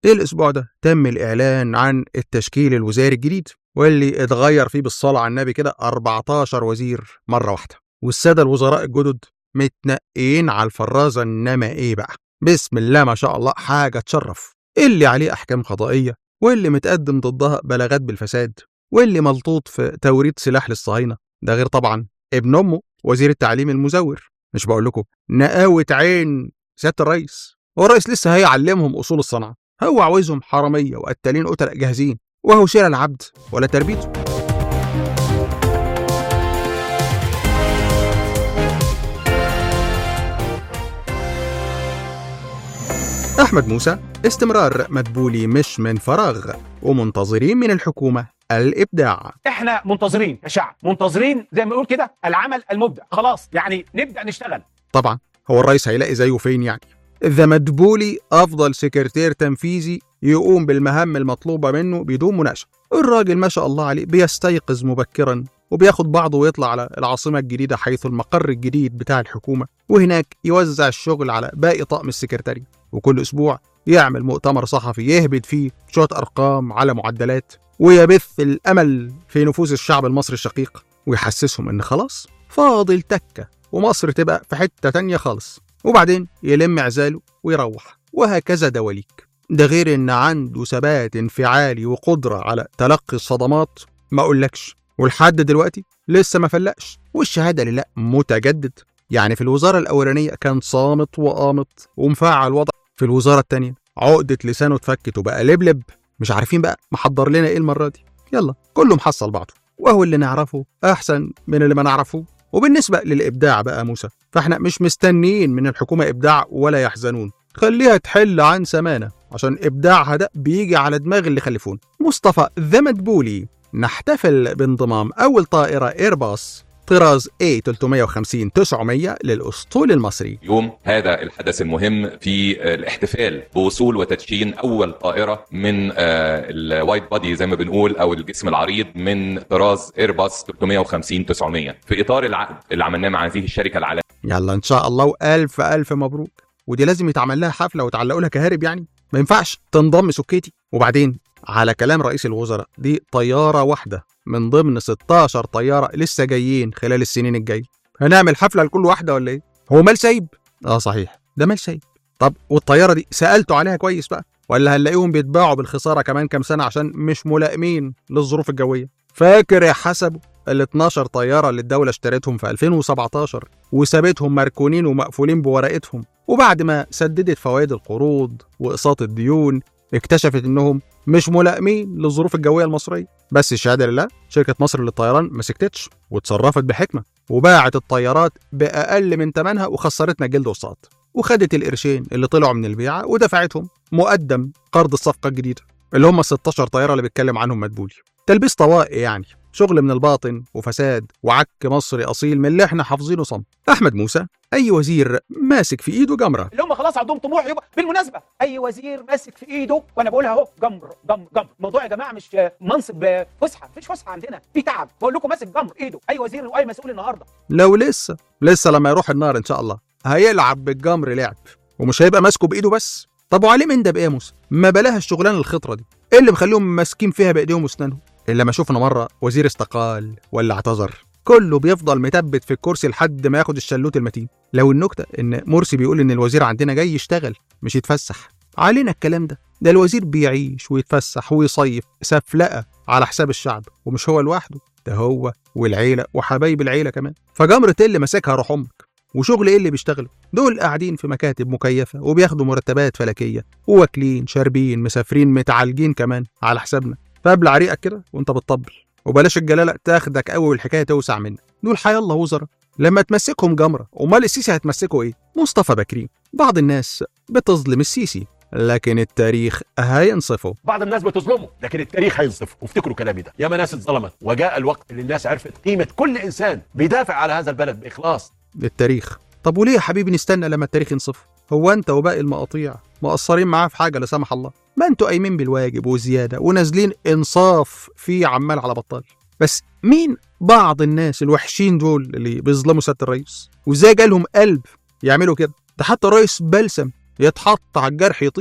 الأسبوع ده تم الإعلان عن التشكيل الوزاري الجديد واللي اتغير فيه بالصلاة على النبي كده 14 وزير مرة واحدة والسادة الوزراء الجدد متنقين على الفرازة إنما إيه بقى بسم الله ما شاء الله حاجة تشرف اللي عليه أحكام قضائية واللي متقدم ضدها بلاغات بالفساد واللي ملطوط في توريد سلاح للصهاينة ده غير طبعا ابن أمه وزير التعليم المزور مش بقول لكم نقاوة عين سيادة الرئيس هو الرئيس لسه هيعلمهم أصول الصنعة هو عاوزهم حرامية وقتالين قتلة جاهزين وهو شيل العبد ولا تربيته أحمد موسى استمرار مدبولي مش من فراغ ومنتظرين من الحكومة الإبداع احنا منتظرين كشعب منتظرين زي ما نقول كده العمل المبدع خلاص يعني نبدا نشتغل طبعا هو الرئيس هيلاقي زيه فين يعني ذا مدبولي أفضل سكرتير تنفيذي يقوم بالمهام المطلوبة منه بدون مناقشة الراجل ما شاء الله عليه بيستيقظ مبكرا وبياخد بعضه ويطلع على العاصمة الجديدة حيث المقر الجديد بتاع الحكومة وهناك يوزع الشغل على باقي طاقم السكرتاري وكل أسبوع يعمل مؤتمر صحفي يهبد فيه شوية أرقام على معدلات ويبث الأمل في نفوس الشعب المصري الشقيق ويحسسهم إن خلاص فاضل تكة ومصر تبقى في حتة تانية خالص وبعدين يلم عزاله ويروح وهكذا دواليك ده غير إن عنده ثبات انفعالي وقدرة على تلقي الصدمات ما أقولكش ولحد دلوقتي لسه ما فلقش والشهادة لله متجدد يعني في الوزارة الأولانية كان صامت وقامت ومفعل وضع في الوزارة التانية عقدة لسانه اتفكت وبقى لبلب مش عارفين بقى محضر لنا ايه المرة دي يلا كله محصل بعضه وهو اللي نعرفه أحسن من اللي ما نعرفه وبالنسبة للإبداع بقى موسى فاحنا مش مستنيين من الحكومة إبداع ولا يحزنون خليها تحل عن سمانة عشان إبداعها ده بيجي على دماغ اللي خلفون مصطفى ذا مدبولي نحتفل بانضمام أول طائرة إيرباص طراز A350-900 للأسطول المصري يوم هذا الحدث المهم في الاحتفال بوصول وتدشين اول طائره من الوايد بادي زي ما بنقول او الجسم العريض من طراز ايرباص 350 900 في اطار العقد اللي عملناه مع هذه الشركه العالميه يلا إن شاء الله وألف ألف مبروك ودي لازم يتعمل لها حفلة وتعلقوا لها كهارب يعني ما ينفعش تنضم سكتي وبعدين على كلام رئيس الوزراء دي طيارة واحدة من ضمن 16 طيارة لسه جايين خلال السنين الجاية هنعمل حفلة لكل واحدة ولا ايه؟ هو مال سايب؟ اه صحيح ده مال سايب طب والطيارة دي سألتوا عليها كويس بقى ولا هنلاقيهم بيتباعوا بالخسارة كمان كام سنة عشان مش ملائمين للظروف الجوية فاكر يا حسب ال 12 طيارة اللي الدولة اشترتهم في 2017 وسابتهم مركونين ومقفولين بورقتهم وبعد ما سددت فوائد القروض وإقساط الديون اكتشفت انهم مش ملائمين للظروف الجويه المصريه بس الشهاده لله شركه مصر للطيران ما سكتتش وتصرفت بحكمه وباعت الطيارات باقل من ثمنها وخسرتنا جلد وساط وخدت القرشين اللي طلعوا من البيعه ودفعتهم مقدم قرض الصفقه الجديده اللي هم ال 16 طياره اللي بيتكلم عنهم مدبولي تلبيس طوائي يعني شغل من الباطن وفساد وعك مصري اصيل من اللي احنا حافظينه صم احمد موسى اي وزير ماسك في ايده جمره اللي هم خلاص عندهم طموح يبقى بالمناسبه اي وزير ماسك في ايده وانا بقولها اهو جمر جمر جمر الموضوع يا جماعه مش منصب فسحه مفيش فسحه عندنا في تعب بقول لكم ماسك جمر ايده اي وزير واي مسؤول النهارده لو لسه لسه لما يروح النار ان شاء الله هيلعب بالجمر لعب ومش هيبقى ماسكه بايده بس طب وعليه من ده بايه يا موسى ما بلاها الشغلانه الخطره دي ايه اللي مخليهم ماسكين فيها بايديهم واسنانهم الا ما شفنا مره وزير استقال ولا اعتذر كله بيفضل متبت في الكرسي لحد ما ياخد الشلوت المتين لو النكته ان مرسي بيقول ان الوزير عندنا جاي يشتغل مش يتفسح علينا الكلام ده ده الوزير بيعيش ويتفسح ويصيف سفلقه على حساب الشعب ومش هو لوحده ده هو والعيله وحبايب العيله كمان فجمرة اللي ماسكها روح امك وشغل ايه اللي بيشتغلوا دول قاعدين في مكاتب مكيفه وبياخدوا مرتبات فلكيه وواكلين شاربين مسافرين متعالجين كمان على حسابنا فابلع ريقك كده وانت بتطبل وبلاش الجلاله تاخدك قوي والحكايه توسع منك دول حي الله وزراء لما تمسكهم جمره امال السيسي هتمسكه ايه مصطفى بكري بعض الناس بتظلم السيسي لكن التاريخ هينصفه بعض الناس بتظلمه لكن التاريخ هينصفه وافتكروا كلامي ده ياما ناس اتظلمت وجاء الوقت اللي الناس عرفت قيمه كل انسان بيدافع على هذا البلد باخلاص التاريخ طب وليه يا حبيبي نستنى لما التاريخ ينصفه هو انت وباقي المقاطيع مقصرين معاه في حاجه لا سمح الله ما انتوا قايمين بالواجب وزياده ونازلين انصاف فيه عمال على بطال بس مين بعض الناس الوحشين دول اللي بيظلموا سياده الرئيس وازاي جالهم قلب يعملوا كده ده حتى رئيس بلسم يتحط على الجرح يطيب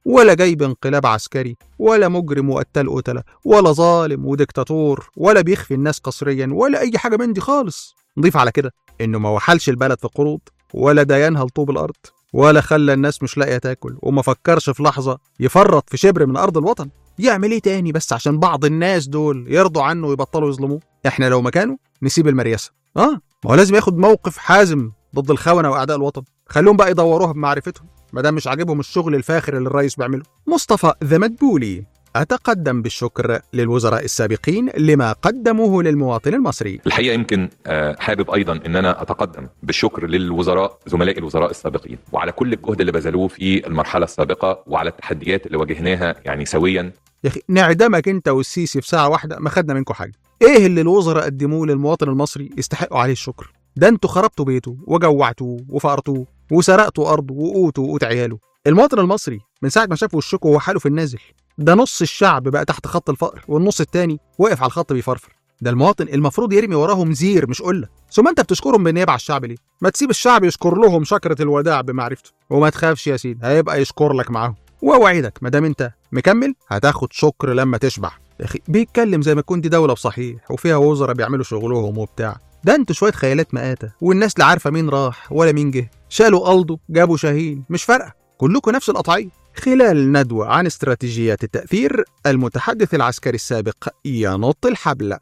ولا جايب انقلاب عسكري ولا مجرم وقتال قتلة ولا ظالم وديكتاتور ولا بيخفي الناس قسريا ولا أي حاجة من دي خالص نضيف على كده إنه ما وحلش البلد في قروض ولا ديانها لطوب الأرض ولا خلى الناس مش لاقية تاكل وما فكرش في لحظة يفرط في شبر من أرض الوطن يعمل ايه تاني بس عشان بعض الناس دول يرضوا عنه ويبطلوا يظلموه احنا لو مكانه نسيب المريسة اه ما هو لازم ياخد موقف حازم ضد الخونة وأعداء الوطن خليهم بقى يدوروها بمعرفتهم ما دام مش عاجبهم الشغل الفاخر اللي الرئيس بيعمله مصطفى ذا مدبولي أتقدم بالشكر للوزراء السابقين لما قدموه للمواطن المصري الحقيقه يمكن آه، حابب ايضا ان انا اتقدم بالشكر للوزراء زملائي الوزراء السابقين وعلى كل الجهد اللي بذلوه في المرحله السابقه وعلى التحديات اللي واجهناها يعني سويا يا أخي نعدمك أنت والسيسي في ساعة واحدة ما خدنا منكم حاجة إيه اللي الوزراء قدموه للمواطن المصري يستحقوا عليه الشكر ده انتوا خربتوا بيته وجوعتوه وفقرتوه وسرقتوا أرضه وقوته وقوت عياله المواطن المصري من ساعة ما شاف وشكوا وهو حاله في النازل ده نص الشعب بقى تحت خط الفقر والنص التاني واقف على الخط بيفرفر ده المواطن المفروض يرمي وراهم زير مش قله ثم انت بتشكرهم بالنيابه على الشعب ليه ما تسيب الشعب يشكر لهم شكره الوداع بمعرفته وما تخافش يا سيدي هيبقى يشكر لك معاهم واوعدك ما دام انت مكمل هتاخد شكر لما تشبع يا اخي بيتكلم زي ما تكون دي دوله بصحيح وفيها وزراء بيعملوا شغلهم وبتاع ده انتوا شويه خيالات مآتة والناس لا عارفه مين راح ولا مين جه شالوا قلده جابوا شاهين مش فارقه كلكم نفس القطعيه خلال ندوة عن استراتيجيات التأثير المتحدث العسكري السابق ينط الحبل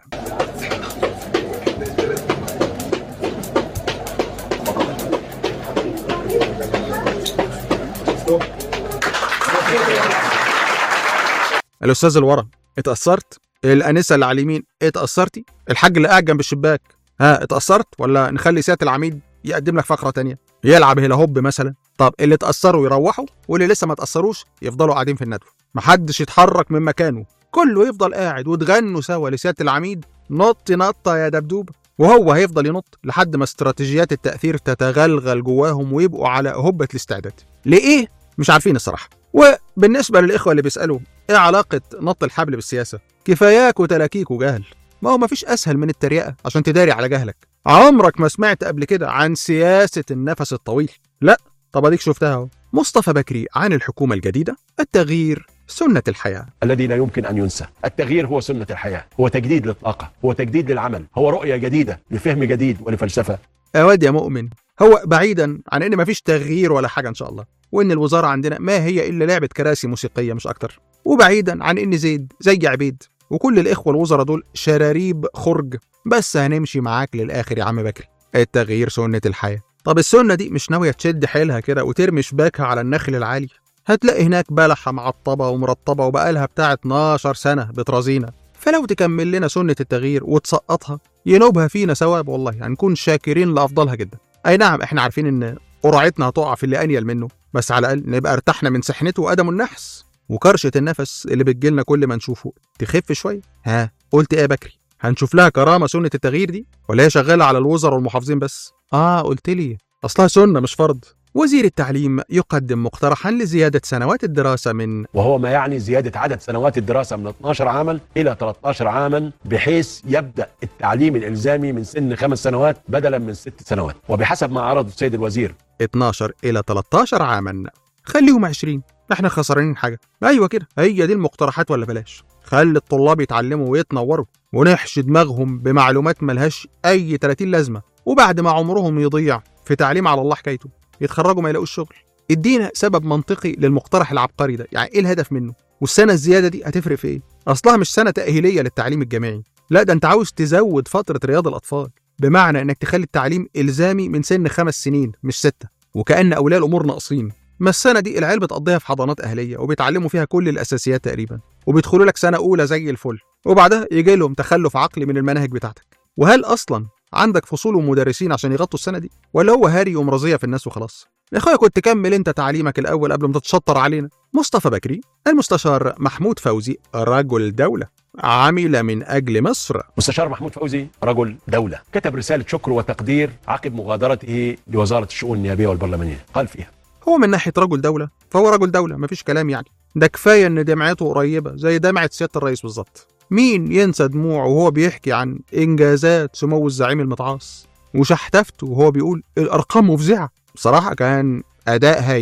الأستاذ اللي ورا اتأثرت الأنسة اللي على اليمين اتأثرتي الحاج اللي قاعد جنب الشباك ها اتأثرت ولا نخلي سيادة العميد يقدم لك فقرة تانية يلعب هلا هوب مثلا طب اللي اتأثروا يروحوا واللي لسه ما اتأثروش يفضلوا قاعدين في الندوة محدش يتحرك من مكانه كله يفضل قاعد وتغنوا سوا لسيادة العميد نط نطة يا دبدوب وهو هيفضل ينط لحد ما استراتيجيات التأثير تتغلغل جواهم ويبقوا على هبة الاستعداد لإيه؟ مش عارفين الصراحة وبالنسبة للإخوة اللي بيسألوا إيه علاقة نط الحبل بالسياسة؟ كفاياك وتلاكيك وجهل ما هو مفيش أسهل من التريقة عشان تداري على جهلك عمرك ما سمعت قبل كده عن سياسة النفس الطويل لا طب اديك شفتها اهو مصطفى بكري عن الحكومة الجديدة التغيير سنة الحياة الذي لا يمكن ان ينسى التغيير هو سنه الحياه هو تجديد للطاقه هو تجديد للعمل هو رؤيه جديده لفهم جديد ولفلسفه أواد يا مؤمن هو بعيدا عن ان مفيش تغيير ولا حاجة ان شاء الله وان الوزارة عندنا ما هي الا لعبة كراسي موسيقية مش اكتر وبعيدا عن ان زيد زي عبيد وكل الاخوة الوزراء دول شراريب خرج بس هنمشي معاك للاخر يا عم بكري التغيير سنة الحياة طب السنة دي مش ناوية تشد حيلها كده وترمي شباكها على النخل العالي هتلاقي هناك بلحة معطبة ومرطبة وبقالها بتاع 12 سنة بترازينا فلو تكمل لنا سنة التغيير وتسقطها ينوبها فينا ثواب والله هنكون شاكرين لأفضلها جدا أي نعم احنا عارفين إن قرعتنا هتقع في اللي أنيل منه بس على الأقل نبقى ارتحنا من سحنته وقدم النحس وكرشة النفس اللي بتجيلنا كل ما نشوفه تخف شوية ها قلت إيه يا بكري هنشوف لها كرامة سنة التغيير دي ولا هي شغالة على الوزراء والمحافظين بس آه قلت لي أصلها سنة مش فرض وزير التعليم يقدم مقترحا لزيادة سنوات الدراسة من وهو ما يعني زياده عدد سنوات الدراسه من 12 عاما الى 13 عاما بحيث يبدا التعليم الالزامي من سن خمس سنوات بدلا من ست سنوات وبحسب ما عرض السيد الوزير 12 إلى 13 عاما خليهم 20 احنا خسرانين حاجة أيوة كده هي دي المقترحات ولا بلاش خلي الطلاب يتعلموا ويتنوروا ونحشي دماغهم بمعلومات ملهاش أي 30 لازمة وبعد ما عمرهم يضيع في تعليم على الله حكايته يتخرجوا ما يلاقوش شغل ادينا سبب منطقي للمقترح العبقري ده يعني ايه الهدف منه والسنة الزيادة دي هتفرق في ايه اصلها مش سنة تأهيلية للتعليم الجامعي لا ده انت عاوز تزود فترة رياض الأطفال بمعنى انك تخلي التعليم إلزامي من سن خمس سنين مش ستة وكأن أولياء الأمور ناقصين ما السنة دي العيال بتقضيها في حضانات أهلية وبيتعلموا فيها كل الأساسيات تقريبا وبيدخلوا لك سنة أولى زي الفل وبعدها يجي لهم تخلف عقلي من المناهج بتاعتك وهل أصلا عندك فصول ومدرسين عشان يغطوا السنة دي ولا هو هاري ومرضية في الناس وخلاص يا اخويا كنت كمل انت تعليمك الاول قبل ما تتشطر علينا مصطفى بكري المستشار محمود فوزي رجل دولة عمل من أجل مصر مستشار محمود فوزي رجل دولة كتب رسالة شكر وتقدير عقب مغادرته لوزارة الشؤون النيابية والبرلمانية قال فيها هو من ناحية رجل دولة فهو رجل دولة مفيش كلام يعني ده كفاية إن دمعته قريبة زي دمعة سيادة الرئيس بالظبط مين ينسى دموعه وهو بيحكي عن إنجازات سمو الزعيم المتعاص وشحتفته وهو بيقول الأرقام مفزعة بصراحة كان أداء هايل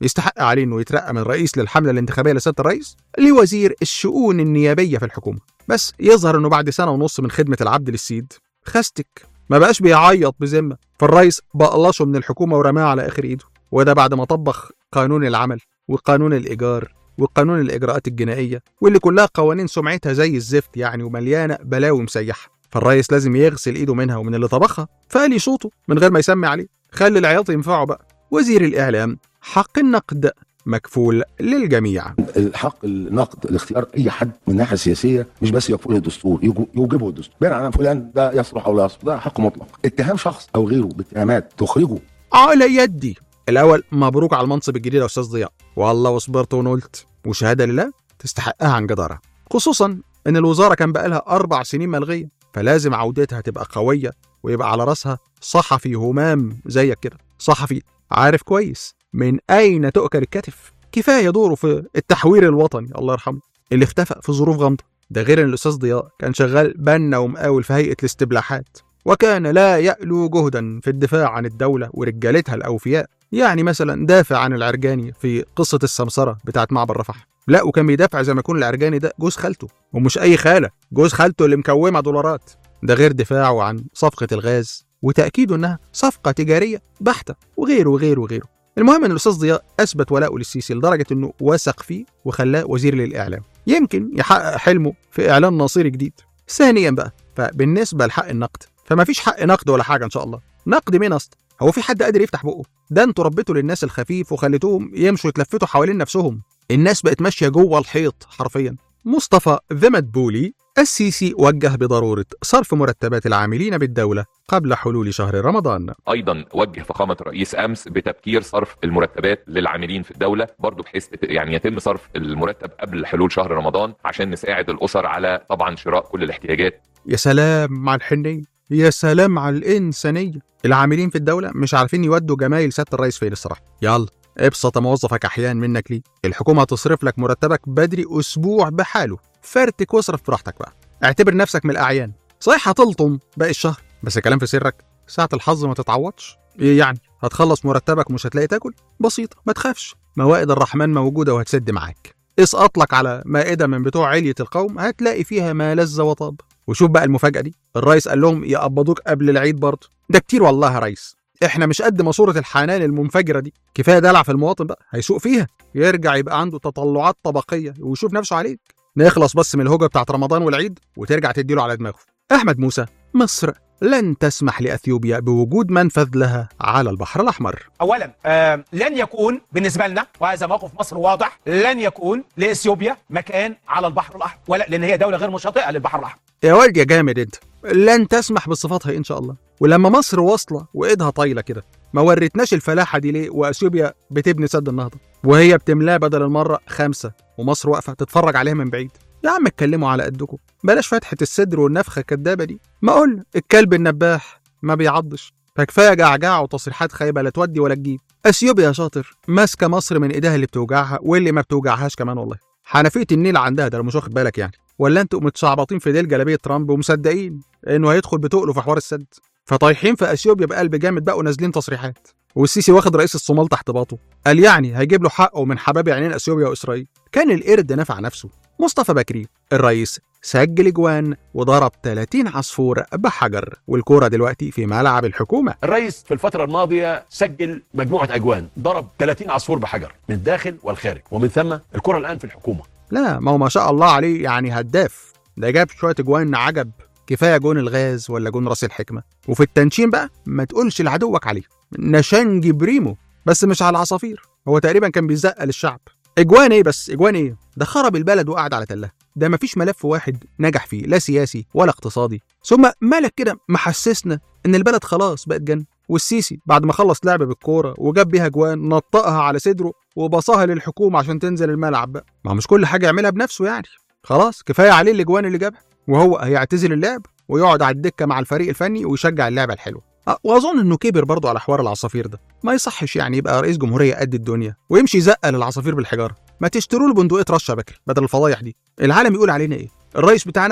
يستحق عليه انه يترقى من رئيس للحمله الانتخابيه لسياده الرئيس لوزير الشؤون النيابيه في الحكومه بس يظهر انه بعد سنه ونص من خدمه العبد للسيد خستك ما بقاش بيعيط بذمه فالرئيس بقلشه من الحكومه ورماه على اخر ايده وده بعد ما طبخ قانون العمل وقانون الايجار وقانون الاجراءات الجنائيه واللي كلها قوانين سمعتها زي الزفت يعني ومليانه بلاوي مسيحه فالرئيس لازم يغسل ايده منها ومن اللي طبخها فقال يشوطه من غير ما يسمي عليه خلي العياط ينفعه بقى وزير الاعلام حق النقد مكفول للجميع الحق النقد الاختيار اي حد من الناحيه السياسيه مش بس يكفله الدستور يوجو- يوجبه الدستور بين عن فلان ده يصلح او لا يصلح ده حق مطلق اتهام شخص او غيره باتهامات تخرجه على يدي الاول مبروك على المنصب الجديد يا استاذ ضياء والله وصبرت ونلت وشهاده لله تستحقها عن جداره خصوصا ان الوزاره كان بقالها اربع سنين ملغيه فلازم عودتها تبقى قويه ويبقى على راسها صحفي همام زيك كده صحفي عارف كويس من اين تؤكل الكتف كفايه دوره في التحوير الوطني الله يرحمه اللي اختفى في ظروف غامضه ده غير ان الاستاذ ضياء كان شغال بنا ومقاول في هيئه الاستبلاحات وكان لا يألو جهدا في الدفاع عن الدولة ورجالتها الأوفياء يعني مثلا دافع عن العرجاني في قصة السمسرة بتاعت معبر رفح لا وكان بيدافع زي ما يكون العرجاني ده جوز خالته ومش أي خالة جوز خالته اللي مكومة دولارات ده غير دفاعه عن صفقة الغاز وتأكيده إنها صفقة تجارية بحتة وغيره وغيره وغيره المهم ان الاستاذ ضياء اثبت ولاءه للسيسي لدرجه انه وثق فيه وخلاه وزير للاعلام يمكن يحقق حلمه في اعلان ناصري جديد ثانيا بقى فبالنسبه لحق النقد فما فيش حق نقد ولا حاجه ان شاء الله نقد مين اصلا هو في حد قادر يفتح بقه ده انتوا ربيتوا للناس الخفيف وخليتوهم يمشوا يتلفتوا حوالين نفسهم الناس بقت ماشيه جوه الحيط حرفيا مصطفى ذا مدبولي السيسي وجه بضروره صرف مرتبات العاملين بالدوله قبل حلول شهر رمضان ايضا وجه فخامه الرئيس امس بتبكير صرف المرتبات للعاملين في الدوله برضو بحيث تت- يعني يتم صرف المرتب قبل حلول شهر رمضان عشان نساعد الاسر على طبعا شراء كل الاحتياجات يا سلام مع الحنية يا سلام على الإنسانية العاملين في الدولة مش عارفين يودوا جمايل سيادة الرئيس فين الصراحة يلا ابسط موظفك أحيان منك ليه الحكومة هتصرف لك مرتبك بدري أسبوع بحاله فرتك واصرف براحتك بقى اعتبر نفسك من الأعيان صحيح هتلطم باقي الشهر بس الكلام في سرك ساعة الحظ ما تتعوضش ايه يعني هتخلص مرتبك ومش هتلاقي تاكل بسيطة ما تخافش موائد الرحمن موجودة وهتسد معاك اسقط لك على مائدة من بتوع علية القوم هتلاقي فيها ما لذ وطاب وشوف بقى المفاجأة دي الرئيس قال لهم يقبضوك قبل العيد برضه ده كتير والله يا ريس احنا مش قد ماسورة الحنان المنفجرة دي كفاية دلع في المواطن بقى هيسوق فيها يرجع يبقى عنده تطلعات طبقية ويشوف نفسه عليك نخلص بس من الهوجة بتاعت رمضان والعيد وترجع تديله على دماغه أحمد موسى مصر لن تسمح لأثيوبيا بوجود منفذ لها على البحر الأحمر اولا آه لن يكون بالنسبه لنا وهذا موقف مصر واضح لن يكون لاثيوبيا مكان على البحر الاحمر ولا لان هي دوله غير مشاطئه للبحر الاحمر يا ولد يا جامد انت لن تسمح بصفاتها ان شاء الله ولما مصر واصله وايدها طايله كده ما وريتناش الفلاحه دي ليه واثيوبيا بتبني سد النهضه وهي بتملاه بدل المره خمسه ومصر واقفه تتفرج عليها من بعيد يا عم اتكلموا على قدكم بلاش فتحه الصدر والنفخه الكدابه دي ما قلنا الكلب النباح ما بيعضش فكفايه جعجعه وتصريحات خايبه لا تودي ولا تجيب اثيوبيا يا شاطر ماسكه مصر من ايديها اللي بتوجعها واللي ما بتوجعهاش كمان والله حنفيه النيل عندها ده لو مش واخد بالك يعني ولا انتوا متشعبطين في ديل جلابيه ترامب ومصدقين انه هيدخل بتقله في حوار السد فطايحين في اثيوبيا بقلب جامد بقى ونازلين تصريحات والسيسي واخد رئيس الصومال تحت باطه قال يعني هيجيب له حقه من حباب عينين اثيوبيا واسرائيل كان القرد نفع نفسه مصطفى بكري الرئيس سجل اجوان وضرب 30 عصفور بحجر والكوره دلوقتي في ملعب الحكومه الرئيس في الفترة الماضية سجل مجموعة أجوان ضرب 30 عصفور بحجر من الداخل والخارج ومن ثم الكرة الآن في الحكومة لا ما هو ما شاء الله عليه يعني هداف ده جاب شويه اجوان عجب كفايه جون الغاز ولا جون راس الحكمه وفي التنشين بقى ما تقولش لعدوك عليه نشانجي بريمو بس مش على العصافير هو تقريبا كان بيزقل الشعب اجوان ايه بس اجوان ايه ده خرب البلد وقعد على تلها ده مفيش ملف واحد نجح فيه لا سياسي ولا اقتصادي ثم مالك كده محسسنا ان البلد خلاص بقت جنة والسيسي بعد ما خلص لعب بالكوره وجاب بيها جوان نطقها على صدره وبصاها للحكومه عشان تنزل الملعب بقى ما هو مش كل حاجه يعملها بنفسه يعني خلاص كفايه عليه الاجوان اللي جابها وهو هيعتزل اللعب ويقعد على الدكه مع الفريق الفني ويشجع اللعبه الحلوه أه، واظن انه كبر برضه على حوار العصافير ده ما يصحش يعني يبقى رئيس جمهوريه قد الدنيا ويمشي يزقل العصافير بالحجاره ما تشتروا له بندقيه رشه بكري بدل الفضايح دي العالم يقول علينا ايه الرئيس بتاعنا هبل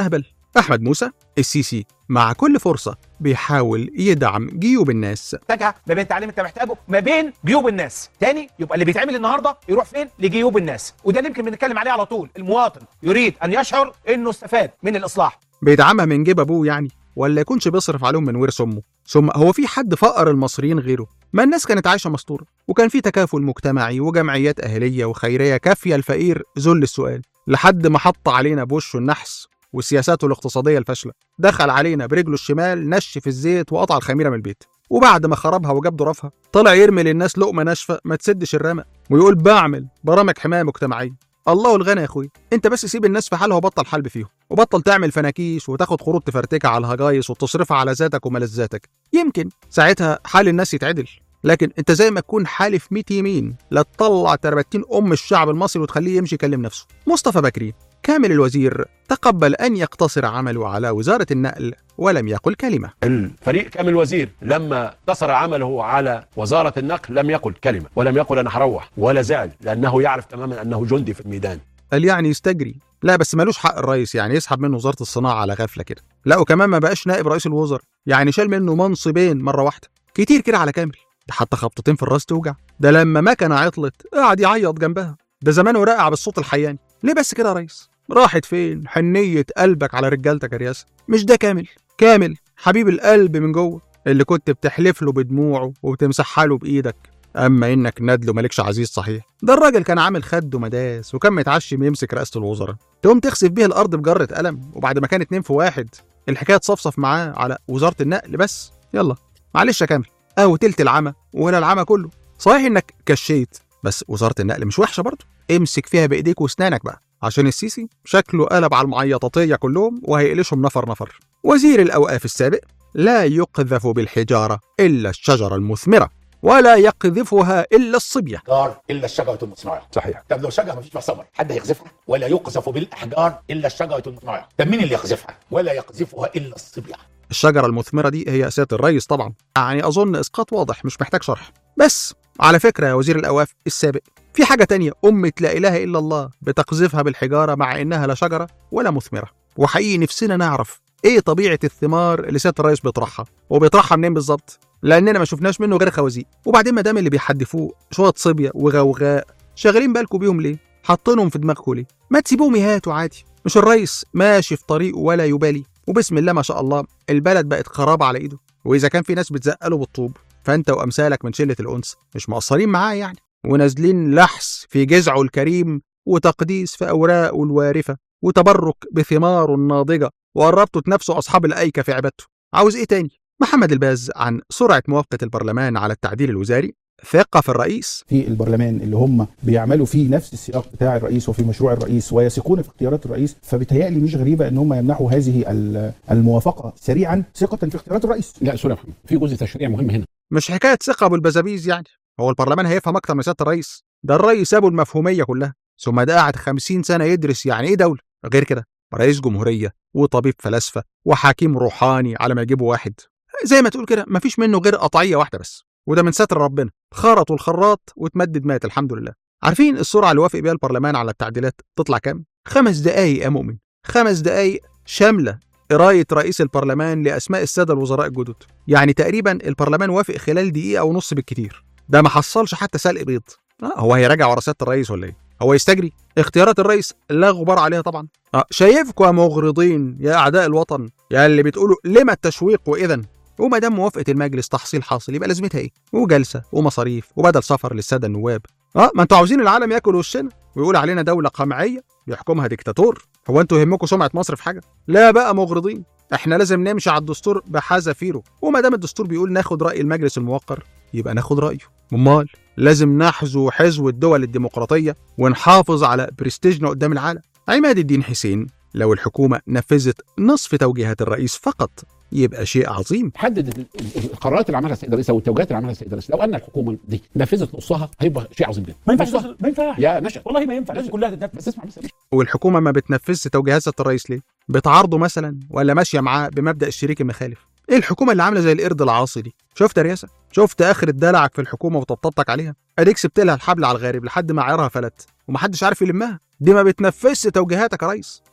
أحمد موسى السيسي مع كل فرصة بيحاول يدعم جيوب الناس محتاجها ما بين تعليم انت محتاجه ما بين جيوب الناس تاني يبقى اللي بيتعمل النهارده يروح فين لجيوب الناس وده اللي يمكن بنتكلم عليه على طول المواطن يريد ان يشعر انه استفاد من الاصلاح بيدعمها من جيب أبوه يعني ولا يكونش بيصرف عليهم من ورث أمه ثم هو في حد فقر المصريين غيره ما الناس كانت عايشة مستورة وكان في تكافل مجتمعي وجمعيات أهلية وخيرية كافية الفقير ذل السؤال لحد ما حط علينا بوشه النحس وسياساته الاقتصادية الفاشلة دخل علينا برجله الشمال نشف الزيت وقطع الخميرة من البيت وبعد ما خربها وجاب ظرافها طلع يرمي للناس لقمة ناشفة ما تسدش الرمق ويقول بعمل برامج حماية مجتمعية الله الغنى يا اخويا انت بس سيب الناس في حالها وبطل حلب فيهم وبطل تعمل فناكيش وتاخد خروط تفرتكها على الهجايس وتصرفها على ذاتك وملذاتك يمكن ساعتها حال الناس يتعدل لكن انت زي ما تكون حالف 100 يمين لا تطلع تربتين ام الشعب المصري وتخليه يمشي يكلم نفسه مصطفى بكري كامل الوزير تقبل ان يقتصر عمله على وزاره النقل ولم يقل كلمه الفريق كامل وزير لما اقتصر عمله على وزاره النقل لم يقل كلمه ولم يقل انا هروح ولا زعل لانه يعرف تماما انه جندي في الميدان قال يعني يستجري لا بس ملوش حق الرئيس يعني يسحب منه وزاره الصناعه على غفله كده لا وكمان ما بقاش نائب رئيس الوزراء يعني شال منه منصبين مره واحده كتير كده على كامل ده حتى خبطتين في الراس توجع ده لما مكنه عطلت قعد يعيط جنبها ده زمانه راقع بالصوت الحياني ليه بس كده يا ريس راحت فين حنيه قلبك على رجالتك يا رياسه مش ده كامل كامل حبيب القلب من جوه اللي كنت بتحلف له بدموعه وبتمسحها له بايدك اما انك ندله مالكش عزيز صحيح ده الراجل كان عامل خد ومداس وكان متعشم يمسك رئاسه الوزراء تقوم تخسف بيه الارض بجره قلم وبعد ما كان اتنين في واحد الحكايه تصفصف معاه على وزاره النقل بس يلا معلش يا كامل اهو تلت العمى ولا العمى كله صحيح انك كشيت بس وزاره النقل مش وحشه برضه امسك فيها بايديك واسنانك بقى عشان السيسي شكله قلب على المعيططيه كلهم وهيقلشهم نفر نفر وزير الاوقاف السابق لا يقذف بالحجاره الا الشجره المثمره ولا يقذفها الا الصبيه الاحجار الا الشجره المصنعه صحيح طب لو شجره مفيش فيها ثمر حد هيقذفها ولا يقذف بالاحجار الا الشجره المصنعه طب مين اللي يقذفها ولا يقذفها الا الصبيه الشجره المثمره دي هي سياده الرئيس طبعا يعني اظن اسقاط واضح مش محتاج شرح بس على فكره يا وزير الاوقاف السابق في حاجه تانية امه لا اله الا الله بتقذفها بالحجاره مع انها لا شجره ولا مثمره وحقيقي نفسنا نعرف ايه طبيعه الثمار اللي سياده الرئيس بيطرحها وبيطرحها منين بالظبط لاننا ما شفناش منه غير خوازيق وبعدين ما دام اللي بيحدفوه شويه صبيه وغوغاء شغالين بالكم بيهم ليه حاطينهم في دماغكم ليه ما تسيبوهم يهاتوا عادي مش الرئيس ماشي في طريقه ولا يبالي وبسم الله ما شاء الله البلد بقت خراب على ايده واذا كان في ناس بتزقله بالطوب فانت وامثالك من شله الانس مش مقصرين معاه يعني ونازلين لحس في جذعه الكريم وتقديس في اوراقه الوارفه وتبرك بثماره الناضجه وقربتوا تنافسوا اصحاب الايكه في عبادته عاوز ايه تاني محمد الباز عن سرعه موافقه البرلمان على التعديل الوزاري ثقه في الرئيس في البرلمان اللي هم بيعملوا فيه نفس السياق بتاع الرئيس وفي مشروع الرئيس ويثقون في اختيارات الرئيس فبتهيألي مش غريبه ان هم يمنحوا هذه ال- الموافقه سريعا ثقه في اختيارات الرئيس لا سوري يا محمد في جزء تشريع مهم هنا مش حكايه ثقه ابو البزابيز يعني هو البرلمان هيفهم اكتر من سياده الرئيس ده الرئيس ابو المفهوميه كلها ثم ده قاعد 50 سنه يدرس يعني ايه دوله غير كده رئيس جمهوريه وطبيب فلاسفه وحكيم روحاني على ما يجيبوا واحد زي ما تقول كده مفيش منه غير قطعيه واحده بس وده من ستر ربنا خرطوا الخراط وتمدد مات الحمد لله عارفين السرعه اللي وافق بيها البرلمان على التعديلات تطلع كام خمس دقايق يا مؤمن خمس دقايق شامله قرايه رئيس البرلمان لاسماء الساده الوزراء الجدد يعني تقريبا البرلمان وافق خلال دقيقه ونص بالكتير ده ما حصلش حتى سلق بيض آه هو هيراجع ورا سياده الرئيس ولا ايه هو يستجري اختيارات الرئيس لا غبار عليها طبعا آه شايفكم يا مغرضين يا اعداء الوطن يا اللي بتقولوا لما التشويق واذا وما دام موافقه المجلس تحصيل حاصل يبقى لازمتها ايه وجلسه ومصاريف وبدل سفر للساده النواب اه ما انتوا عاوزين العالم ياكل وشنا ويقول علينا دوله قمعيه بيحكمها ديكتاتور هو انتوا يهمكم سمعه مصر في حاجه لا بقى مغرضين احنا لازم نمشي على الدستور بحذافيره وما دام الدستور بيقول ناخد راي المجلس الموقر يبقى ناخد رايه امال لازم نحذو حذو الدول الديمقراطيه ونحافظ على برستيجنا قدام العالم عماد الدين حسين لو الحكومه نفذت نصف توجيهات الرئيس فقط يبقى شيء عظيم حدد ال- ال- القرارات اللي عملها السيد الرئيس او التوجيهات اللي عملها السيد الرئيس لو ان الحكومه دي نفذت نصها هيبقى شيء عظيم جدا ما ينفعش نصها. ما ينفعش يا نشأ والله ما ينفع لازم كلها تتنفذ بس اسمع بس اسمع. والحكومه ما بتنفذش توجيهات سياده الرئيس ليه بتعارضه مثلا ولا ماشيه معاه بمبدا الشريك المخالف ايه الحكومه اللي عامله زي القرد العاصي دي شفت يا رياسه شفت اخر دلعك في الحكومه وطبطبتك عليها اديك سبت لها الحبل على الغارب لحد ما عيرها فلت ومحدش عارف يلمها دي ما بتنفذش توجيهاتك يا ريس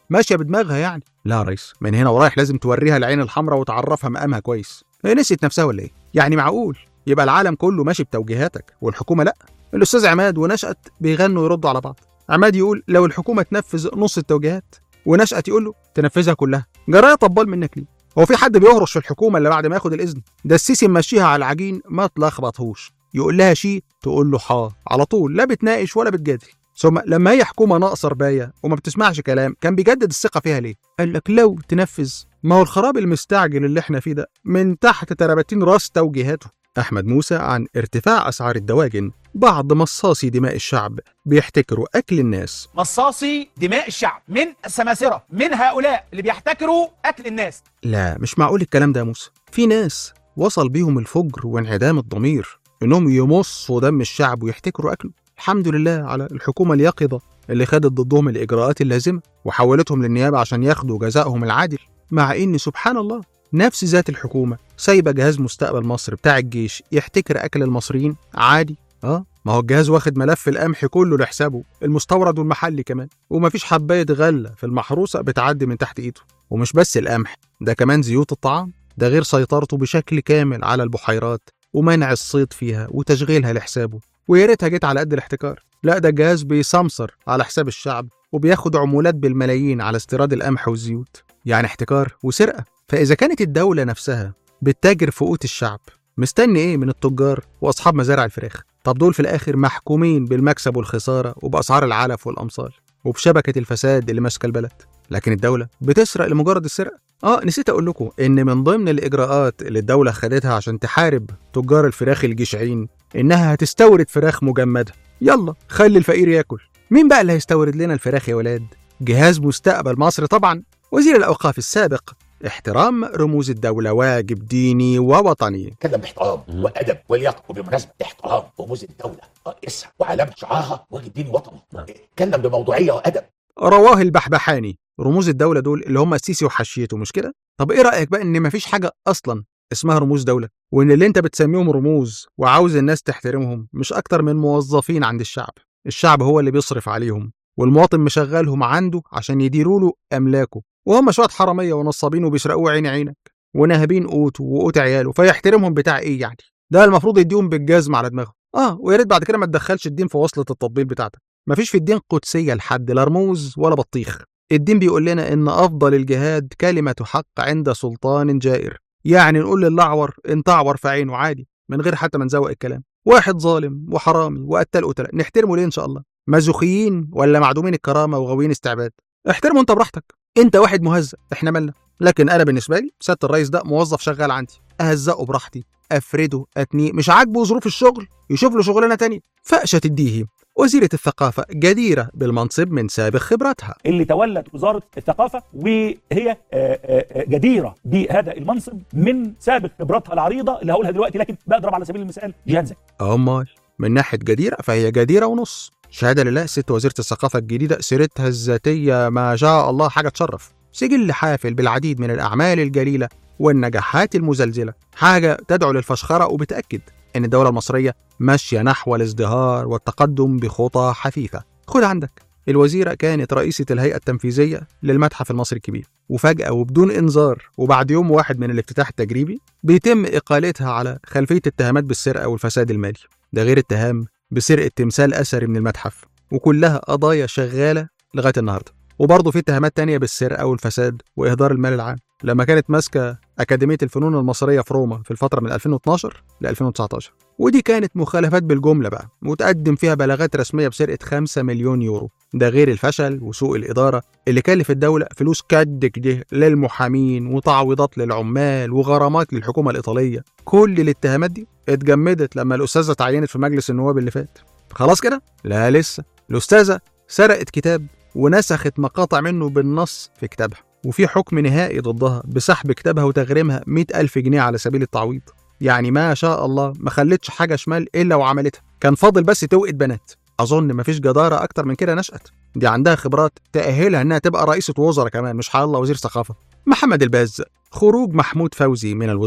ماشيه بدماغها يعني لا يا ريس من هنا ورايح لازم توريها العين الحمراء وتعرفها مقامها كويس هي نسيت نفسها ولا ايه يعني معقول يبقى العالم كله ماشي بتوجيهاتك والحكومه لا الاستاذ عماد ونشأت بيغنوا يردوا على بعض عماد يقول لو الحكومه تنفذ نص التوجيهات ونشأت يقول له تنفذها كلها جرايه طبال منك ليه هو في حد بيهرش في الحكومه اللي بعد ما ياخد الاذن ده السيسي ممشيها على العجين ما تلخبطهوش يقول لها شي تقول له حا على طول لا بتناقش ولا بتجادل ثم لما هي حكومه ناقصه ربايه وما بتسمعش كلام كان بيجدد الثقه فيها ليه قال لك لو تنفذ ما هو الخراب المستعجل اللي احنا فيه ده من تحت ترابتين راس توجيهاته احمد موسى عن ارتفاع اسعار الدواجن بعض مصاصي دماء الشعب بيحتكروا اكل الناس مصاصي دماء الشعب من السماسرة من هؤلاء اللي بيحتكروا أكل الناس لا مش معقول الكلام ده يا موسى في ناس وصل بيهم الفجر وانعدام الضمير انهم يمصوا دم الشعب ويحتكروا اكله الحمد لله على الحكومه اليقظه اللي خدت ضدهم الاجراءات اللازمه وحولتهم للنيابه عشان ياخدوا جزائهم العادل مع ان سبحان الله نفس ذات الحكومه سايبه جهاز مستقبل مصر بتاع الجيش يحتكر اكل المصريين عادي اه ما هو الجهاز واخد ملف القمح كله لحسابه المستورد والمحلي كمان ومفيش حبايه غله في المحروسه بتعدي من تحت ايده ومش بس القمح ده كمان زيوت الطعام ده غير سيطرته بشكل كامل على البحيرات ومنع الصيد فيها وتشغيلها لحسابه ويا ريتها جيت على قد الاحتكار لا ده الجهاز بيسمسر على حساب الشعب وبياخد عمولات بالملايين على استيراد القمح والزيوت يعني احتكار وسرقه فاذا كانت الدوله نفسها بتتاجر في قوت الشعب مستني ايه من التجار واصحاب مزارع الفراخ طب دول في الاخر محكومين بالمكسب والخساره وباسعار العلف والامصال وبشبكه الفساد اللي ماسكه البلد لكن الدوله بتسرق لمجرد السرقه اه نسيت اقول لكم ان من ضمن الاجراءات اللي الدوله خدتها عشان تحارب تجار الفراخ الجشعين انها هتستورد فراخ مجمده يلا خلي الفقير ياكل مين بقى اللي هيستورد لنا الفراخ يا ولاد جهاز مستقبل مصر طبعا وزير الاوقاف السابق احترام رموز الدوله واجب ديني ووطني اتكلم باحترام وادب ولياقه وبمناسبه احترام رموز الدوله رئيسها وعلامه شعارها واجب ديني وطني اتكلم بموضوعيه وادب رواه البحبحاني رموز الدوله دول اللي هم السيسي وحشيته مش كده طب ايه رايك بقى ان مفيش حاجه اصلا اسمها رموز دوله وان اللي انت بتسميهم رموز وعاوز الناس تحترمهم مش اكتر من موظفين عند الشعب الشعب هو اللي بيصرف عليهم والمواطن مشغلهم عنده عشان يديروا له املاكه وهم شويه حراميه ونصابين وبيسرقوه عين عينك وناهبين قوته وقوت عياله فيحترمهم بتاع ايه يعني ده المفروض يديهم بالجزم على دماغهم اه ويا ريت بعد كده ما تدخلش الدين في وصله التطبيل بتاعتك مفيش في الدين قدسيه لحد لا رموز ولا بطيخ الدين بيقول لنا ان افضل الجهاد كلمه حق عند سلطان جائر يعني نقول للأعور انت اعور في عينه عادي من غير حتى ما نزوق الكلام واحد ظالم وحرامي وقتل قتله نحترمه ليه ان شاء الله مازوخيين ولا معدومين الكرامه وغاويين استعباد احترمه انت براحتك انت واحد مهزأ احنا مالنا لكن انا بالنسبه لي سياده الرئيس ده موظف شغال عندي اهزقه براحتي افرده اتنيه مش عاجبه ظروف الشغل يشوف له شغلانه تانية فأشة الديهي وزيرة الثقافة جديرة بالمنصب من سابق خبراتها اللي تولت وزاره الثقافه وهي آه، آه، آه، جديره بهذا المنصب من سابق خبراتها العريضه اللي هقولها دلوقتي لكن بضرب على سبيل المثال جيهان زكي أمال من ناحية جديرة فهي جديرة ونص شهادة لله ست وزيرة الثقافة الجديدة سيرتها الذاتية ما شاء الله حاجة تشرف سجل حافل بالعديد من الأعمال الجليلة والنجاحات المزلزلة حاجة تدعو للفشخرة وبتأكد إن الدولة المصرية ماشية نحو الازدهار والتقدم بخطى حثيثة خد عندك الوزيرة كانت رئيسة الهيئة التنفيذية للمتحف المصري الكبير وفجأة وبدون إنذار وبعد يوم واحد من الافتتاح التجريبي بيتم إقالتها على خلفية اتهامات بالسرقة والفساد المالي ده غير اتهام بسرقة تمثال أثري من المتحف وكلها قضايا شغالة لغاية النهاردة وبرضه في اتهامات تانية بالسرقة والفساد وإهدار المال العام لما كانت ماسكة أكاديمية الفنون المصرية في روما في الفترة من 2012 ل 2019 ودي كانت مخالفات بالجملة بقى وتقدم فيها بلاغات رسمية بسرقة 5 مليون يورو ده غير الفشل وسوء الإدارة اللي كلف الدولة فلوس كد كده للمحامين وتعويضات للعمال وغرامات للحكومة الإيطالية كل الاتهامات دي اتجمدت لما الأستاذة تعينت في مجلس النواب اللي فات خلاص كده؟ لا لسه الأستاذة سرقت كتاب ونسخت مقاطع منه بالنص في كتابها وفي حكم نهائي ضدها بسحب كتابها وتغريمها 100 ألف جنيه على سبيل التعويض يعني ما شاء الله ما خلتش حاجة شمال إلا وعملتها كان فاضل بس توقت بنات أظن مفيش جدارة أكتر من كده نشأت دي عندها خبرات تأهلها إنها تبقى رئيسة وزراء كمان مش الله وزير ثقافة محمد الباز خروج محمود فوزي من الوزارة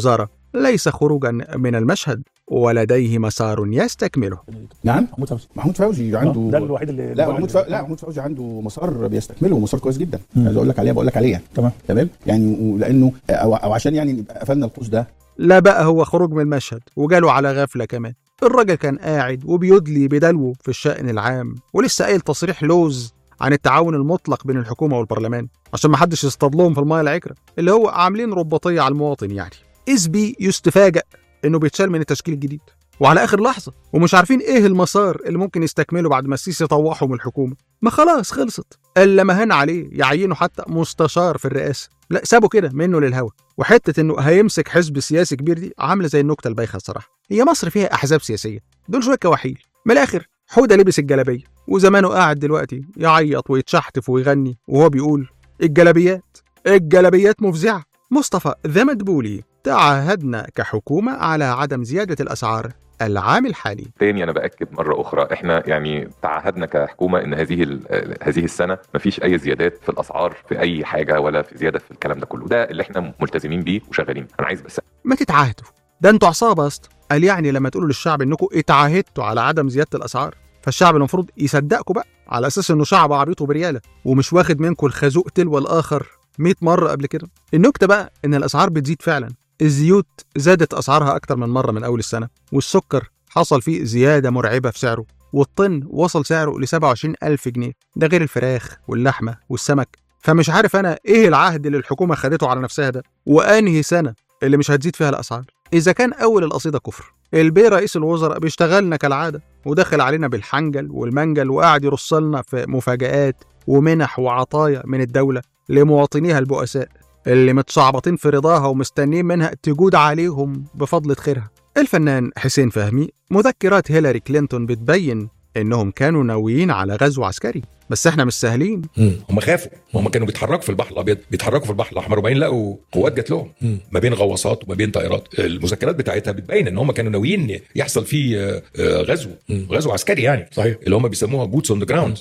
ليس خروجا من المشهد ولديه مسار يستكمله نعم محمود فوزي محمود فوزي عنده ده الوحيد اللي لا محمود فوزي لا محمود فوزي عنده مسار بيستكمله مسار كويس جدا عايز اقول لك عليه بقول لك عليه يعني. تمام تمام يعني لانه او, أو عشان يعني نبقى قفلنا القوس ده لا بقى هو خروج من المشهد وجاله على غفلة كمان الراجل كان قاعد وبيدلي بدلوه في الشأن العام ولسه قايل تصريح لوز عن التعاون المطلق بين الحكومة والبرلمان عشان ما حدش يصطادلهم في المايه العكرة اللي هو عاملين رباطية على المواطن يعني إذ بي يستفاجأ إنه بيتشال من التشكيل الجديد وعلى آخر لحظة ومش عارفين إيه المسار اللي ممكن يستكمله بعد ما السيسي طوحه من الحكومة ما خلاص خلصت إلا ما هان عليه يعينه حتى مستشار في الرئاسة لا سابه كده منه للهوا وحتة إنه هيمسك حزب سياسي كبير دي عاملة زي النكتة البايخة الصراحة هي مصر فيها أحزاب سياسية دول شوية كواحيل من الآخر حودة لبس الجلابية وزمانه قاعد دلوقتي يعيط ويتشحتف ويغني وهو بيقول الجلابيات الجلابيات مفزعة مصطفى ذا مدبولي تعهدنا كحكومة على عدم زيادة الأسعار العام الحالي تاني انا باكد مره اخرى احنا يعني تعهدنا كحكومه ان هذه ال- هذه السنه مفيش اي زيادات في الاسعار في اي حاجه ولا في زياده في الكلام ده كله ده اللي احنا ملتزمين بيه وشغالين انا عايز بس ما تتعاهدوا ده انتوا عصابة يا اسطى قال يعني لما تقولوا للشعب انكم اتعاهدتوا على عدم زيادة الأسعار فالشعب المفروض يصدقكم بقى على أساس إنه شعب عبيط وبريالة ومش واخد منكم الخازوق تلو الآخر 100 مرة قبل كده النكتة بقى إن الأسعار بتزيد فعلا الزيوت زادت أسعارها أكتر من مرة من أول السنة والسكر حصل فيه زيادة مرعبة في سعره والطن وصل سعره ل 27 ألف جنيه ده غير الفراخ واللحمة والسمك فمش عارف أنا إيه العهد اللي الحكومة خدته على نفسها ده وأنهي سنة اللي مش هتزيد فيها الأسعار إذا كان أول القصيدة كفر البي رئيس الوزراء بيشتغلنا كالعادة ودخل علينا بالحنجل والمنجل وقاعد يرص لنا في مفاجآت ومنح وعطايا من الدولة لمواطنيها البؤساء اللي متشعبطين في رضاها ومستنين منها تجود عليهم بفضلة خيرها الفنان حسين فهمي مذكرات هيلاري كلينتون بتبين إنهم كانوا ناويين على غزو عسكري بس إحنا مش سهلين مم. هم خافوا هم كانوا بيتحركوا في البحر الابيض بيتحركوا في البحر الاحمر وبعدين لقوا قوات جات لهم مم. ما بين غواصات وما بين طائرات المذكرات بتاعتها بتبين ان هم كانوا ناويين يحصل فيه آه، آه، غزو مم. غزو عسكري يعني صحيح اللي هم بيسموها بوتس اون ذا جراوند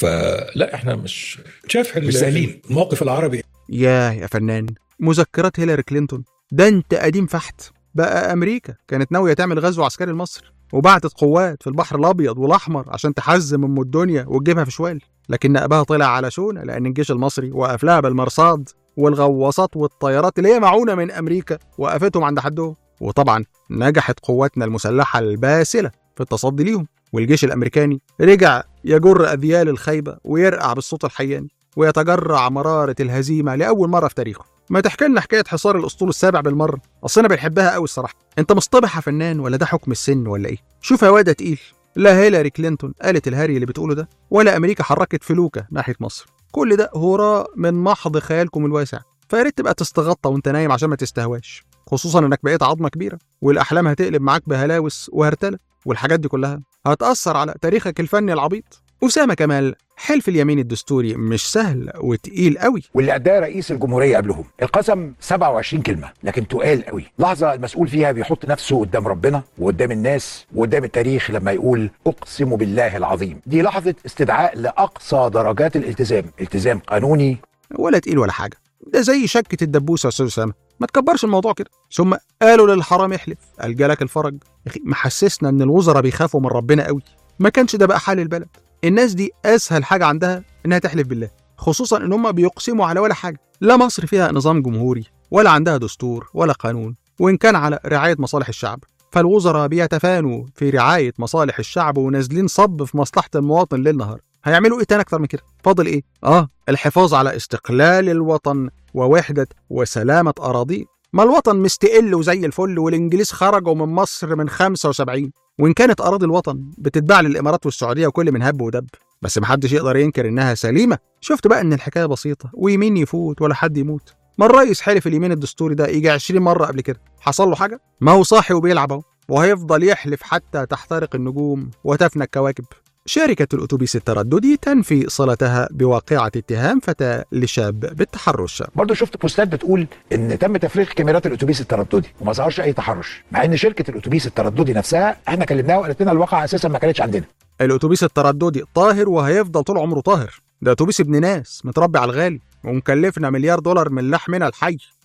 فلا احنا مش شايف ال- مش سهلين. الموقف العربي ياه يا فنان مذكرات هيلاري كلينتون ده انت قديم فحت بقى امريكا كانت ناويه تعمل غزو عسكري لمصر وبعتت قوات في البحر الابيض والاحمر عشان تحزم ام الدنيا وتجيبها في شوال لكن اباها طلع على شونه لان الجيش المصري وقف لها بالمرصاد والغواصات والطيارات اللي هي معونه من امريكا وقفتهم عند حدهم وطبعا نجحت قواتنا المسلحه الباسله في التصدي ليهم والجيش الامريكاني رجع يجر اذيال الخيبه ويرقع بالصوت الحياني ويتجرع مرارة الهزيمة لأول مرة في تاريخه ما تحكي لنا حكاية حصار الأسطول السابع بالمرة أصلنا بنحبها قوي الصراحة أنت مصطبح يا فنان ولا ده حكم السن ولا إيه شوف يا واد تقيل لا هيلاري كلينتون قالت الهري اللي بتقوله ده ولا أمريكا حركت فلوكة ناحية مصر كل ده هراء من محض خيالكم الواسع فيا ريت تبقى تستغطى وانت نايم عشان ما تستهواش خصوصا انك بقيت عظمه كبيره والاحلام هتقلب معاك بهلاوس وهرتله والحاجات دي كلها هتاثر على تاريخك الفني العبيط اسامه كمال حلف اليمين الدستوري مش سهل وتقيل قوي واللي اداه رئيس الجمهوريه قبلهم القسم 27 كلمه لكن تقال قوي لحظه المسؤول فيها بيحط نفسه قدام ربنا وقدام الناس وقدام التاريخ لما يقول اقسم بالله العظيم دي لحظه استدعاء لاقصى درجات الالتزام التزام قانوني ولا تقيل ولا حاجه ده زي شكة الدبوسة يا أستاذ أسامة ما تكبرش الموضوع كده ثم قالوا للحرام احلف قال جالك الفرج يا أخي محسسنا إن الوزراء بيخافوا من ربنا قوي ما كانش ده بقى حال البلد الناس دي أسهل حاجة عندها إنها تحلف بالله خصوصا إن هم بيقسموا على ولا حاجة لا مصر فيها نظام جمهوري ولا عندها دستور ولا قانون وإن كان على رعاية مصالح الشعب فالوزراء بيتفانوا في رعاية مصالح الشعب ونازلين صب في مصلحة المواطن ليل نهار هيعملوا ايه تاني اكتر من كده فاضل ايه اه الحفاظ على استقلال الوطن ووحدة وسلامة أراضيه ما الوطن مستقل وزي الفل والإنجليز خرجوا من مصر من 75 وإن كانت أراضي الوطن بتتباع للإمارات والسعودية وكل من هب ودب بس محدش يقدر ينكر إنها سليمة شفت بقى إن الحكاية بسيطة ويمين يفوت ولا حد يموت ما الرئيس حلف اليمين الدستوري ده يجي 20 مرة قبل كده حصل له حاجة ما هو صاحي وبيلعب اهو وهيفضل يحلف حتى تحترق النجوم وتفنى الكواكب شركة الأتوبيس الترددي تنفي صلتها بواقعة اتهام فتاة لشاب بالتحرش برضه شفت بوستات بتقول ان تم تفريغ كاميرات الاتوبيس الترددي وما ظهرش اي تحرش مع ان شركه الاتوبيس الترددي نفسها احنا كلمناها وقالت لنا الواقع اساسا ما كانتش عندنا الأتوبيس الترددي طاهر وهيفضل طول عمره طاهر ده أتوبيس ابن ناس متربي على الغالي ومكلفنا مليار دولار من لحمنا الحي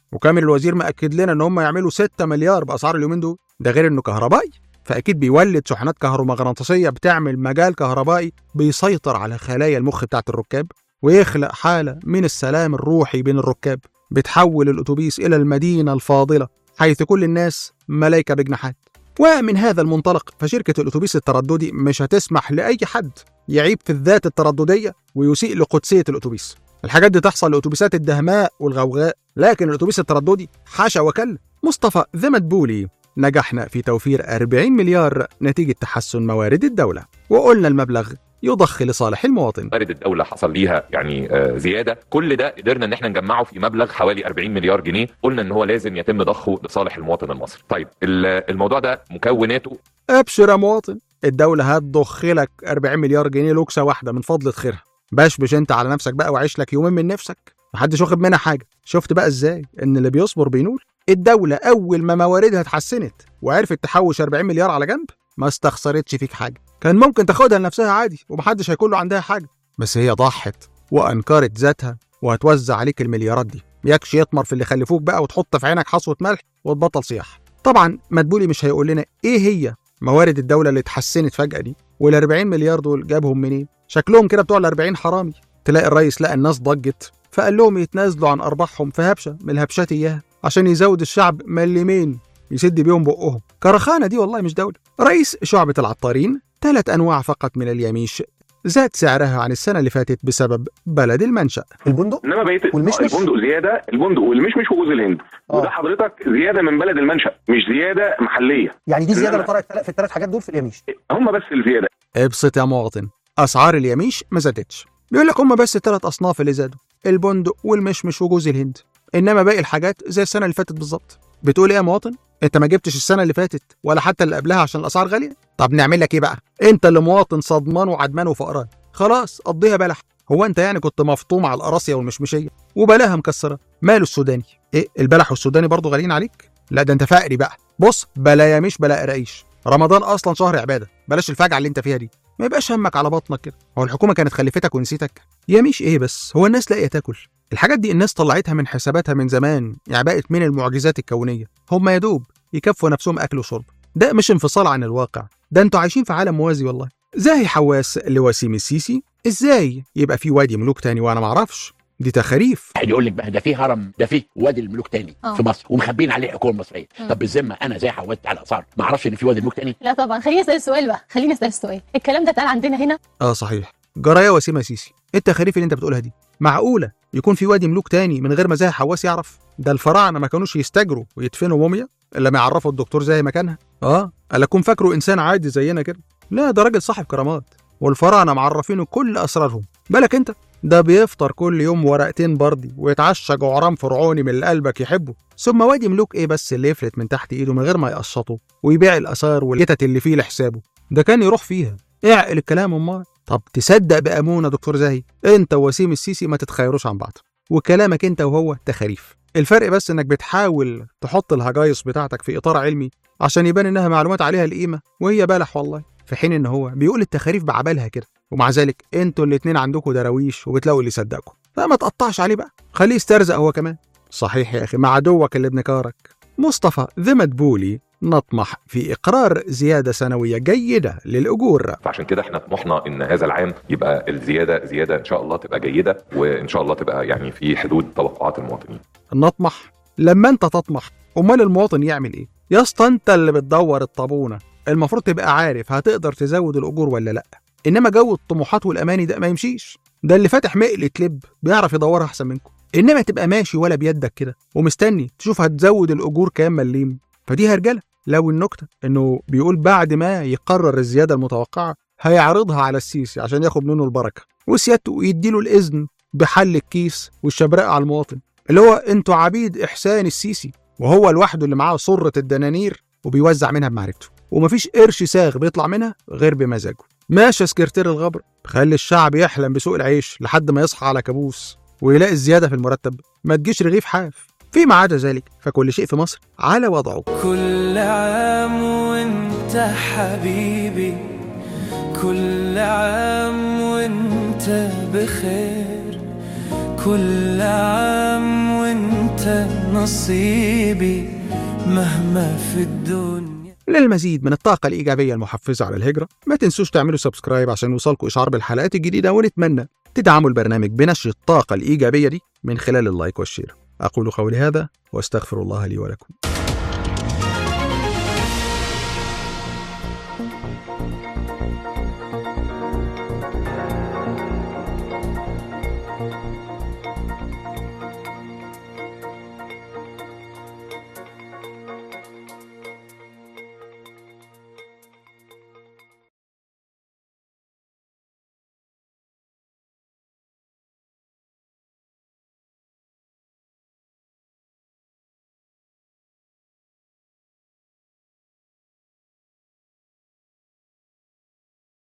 وكامل الوزير مأكد لنا ان هم يعملوا 6 مليار باسعار اليومين دول ده غير انه كهربائي فاكيد بيولد شحنات كهرومغناطيسيه بتعمل مجال كهربائي بيسيطر على خلايا المخ بتاعت الركاب ويخلق حاله من السلام الروحي بين الركاب بتحول الاتوبيس الى المدينه الفاضله حيث كل الناس ملائكه بجناحات ومن هذا المنطلق فشركه الاتوبيس الترددي مش هتسمح لاي حد يعيب في الذات التردديه ويسيء لقدسيه الاتوبيس الحاجات دي تحصل لاتوبيسات الدهماء والغوغاء لكن الاتوبيس الترددي حاشا وكلا مصطفى ذا مدبولي نجحنا في توفير 40 مليار نتيجة تحسن موارد الدولة وقلنا المبلغ يضخ لصالح المواطن موارد الدوله حصل ليها يعني آه، زياده كل ده قدرنا ان احنا نجمعه في مبلغ حوالي 40 مليار جنيه قلنا ان هو لازم يتم ضخه لصالح المواطن المصري طيب ال- الموضوع ده مكوناته ابشر يا مواطن الدولة هتضخ لك 40 مليار جنيه لوكسة واحدة من فضلة خيرها بشبش انت على نفسك بقى وعيش لك يومين من نفسك محدش واخد منها حاجة شفت بقى ازاي ان اللي بيصبر بينول الدولة أول ما مواردها اتحسنت وعرفت تحوش 40 مليار على جنب ما استخسرتش فيك حاجة كان ممكن تاخدها لنفسها عادي ومحدش هيكون له عندها حاجة بس هي ضحت وأنكرت ذاتها وهتوزع عليك المليارات دي يكش يطمر في اللي خلفوك بقى وتحط في عينك حصوة ملح وتبطل صياح طبعا مدبولي مش هيقول لنا ايه هي موارد الدولة اللي اتحسنت فجأة دي وال 40 مليار دول جابهم منين شكلهم كده بتوع ال 40 حرامي تلاقي الرئيس لقى الناس ضجت فقال لهم يتنازلوا عن ارباحهم في هبشه من الهبشات اياها عشان يزود الشعب مليمين يسد بيهم بقهم كرخانه دي والله مش دوله رئيس شعبه العطارين ثلاث انواع فقط من اليميش زاد سعرها عن السنه اللي فاتت بسبب بلد المنشأ البندق انما بقيه والمشمش؟ البندق زياده البندق والمشمش وجوز الهند آه. وده حضرتك زياده من بلد المنشا مش زياده محليه يعني دي زياده إنما- اللي طلعت في الثلاث حاجات دول في اليميش هم بس الزياده ابسط يا مواطن اسعار اليميش ما زادتش بيقول لك هم بس الثلاث اصناف اللي زادوا البندق والمشمش وجوز الهند انما باقي الحاجات زي السنه اللي فاتت بالظبط بتقول ايه يا مواطن انت ما جبتش السنه اللي فاتت ولا حتى اللي قبلها عشان الاسعار غاليه طب نعمل لك ايه بقى انت اللي مواطن صدمان وعدمان وفقران خلاص قضيها بلح هو انت يعني كنت مفطوم على القراصيه والمشمشيه وبلاها مكسره ماله السوداني ايه البلح والسوداني برضه غاليين عليك لا ده انت فقري بقى بص بلا يميش بلا قرايش رمضان اصلا شهر عباده بلاش الفجعه اللي انت فيها دي ما يبقاش همك على بطنك كده هو الحكومه كانت خلفتك ونسيتك يميش ايه بس هو الناس لاقيه تاكل الحاجات دي الناس طلعتها من حساباتها من زمان يعني بقت من المعجزات الكونيه هم يا دوب يكفوا نفسهم اكل وشرب ده مش انفصال عن الواقع ده انتوا عايشين في عالم موازي والله زاهي حواس لوسيم السيسي ازاي يبقى في وادي ملوك تاني وانا معرفش دي تخاريف واحد يقول لك بقى ده في هرم ده في وادي الملوك تاني آه. في مصر ومخبين عليه الحكومه المصريه مم. طب بالذمه انا زي حودت على الاسعار ما اعرفش ان في وادي الملوك تاني لا طبعا خليني اسال السؤال بقى خليني اسال السؤال الكلام ده اتقال عندنا هنا اه صحيح جرايه وسيمه سيسي ايه التخاريف اللي انت بتقولها دي معقوله يكون في وادي ملوك تاني من غير ما زاهي حواس يعرف ده الفراعنه ما كانوش يستجروا ويدفنوا موميا الا ما يعرفوا الدكتور زاهي مكانها اه الا اكون فاكره انسان عادي زينا كده لا ده راجل صاحب كرامات والفراعنه معرفينه كل اسرارهم بالك انت ده بيفطر كل يوم ورقتين بردي ويتعشى جعران فرعوني من اللي قلبك يحبه ثم وادي ملوك ايه بس اللي يفلت من تحت ايده من غير ما يقشطه ويبيع الاثار والجتت اللي فيه لحسابه ده كان يروح فيها اعقل الكلام امال طب تصدق بامونه دكتور زاهي انت ووسيم السيسي ما تتخيروش عن بعض وكلامك انت وهو تخاريف الفرق بس انك بتحاول تحط الهجايص بتاعتك في اطار علمي عشان يبان انها معلومات عليها القيمه وهي بلح والله في حين ان هو بيقول التخاريف بعبالها كده ومع ذلك انتوا الاتنين عندكم دراويش وبتلاقوا اللي يصدقكم فما تقطعش عليه بقى خليه يسترزق هو كمان صحيح يا اخي مع عدوك اللي ابن كارك مصطفى ذا مدبولي نطمح في اقرار زياده سنويه جيده للاجور فعشان كده احنا طموحنا ان هذا العام يبقى الزياده زياده ان شاء الله تبقى جيده وان شاء الله تبقى يعني في حدود توقعات المواطنين نطمح لما انت تطمح امال المواطن يعمل ايه يا اسطى انت اللي بتدور الطابونه المفروض تبقى عارف هتقدر تزود الاجور ولا لا انما جو الطموحات والاماني ده ما يمشيش ده اللي فاتح مقلة لب بيعرف يدورها احسن منكم انما تبقى ماشي ولا بيدك كده ومستني تشوف هتزود الاجور كام مليم فدي هرجله لو النكته انه بيقول بعد ما يقرر الزياده المتوقعه هيعرضها على السيسي عشان ياخد منه البركه وسيادته يديله الاذن بحل الكيس والشبراء على المواطن اللي هو انتوا عبيد احسان السيسي وهو لوحده اللي معاه سره الدنانير وبيوزع منها بمعرفته ومفيش قرش ساغ بيطلع منها غير بمزاجه ماشي يا سكرتير الغبر خلي الشعب يحلم بسوق العيش لحد ما يصحى على كابوس ويلاقي الزياده في المرتب ما تجيش رغيف حاف فيما عدا ذلك فكل شيء في مصر على وضعه كل عام وانت حبيبي كل عام وانت بخير كل عام وانت وانت نصيبي مهما في الدنيا للمزيد من الطاقة الإيجابية المحفزة على الهجرة ما تنسوش تعملوا سبسكرايب عشان يوصلكوا إشعار بالحلقات الجديدة ونتمنى تدعموا البرنامج بنشر الطاقة الإيجابية دي من خلال اللايك والشير أقول قولي هذا وأستغفر الله لي ولكم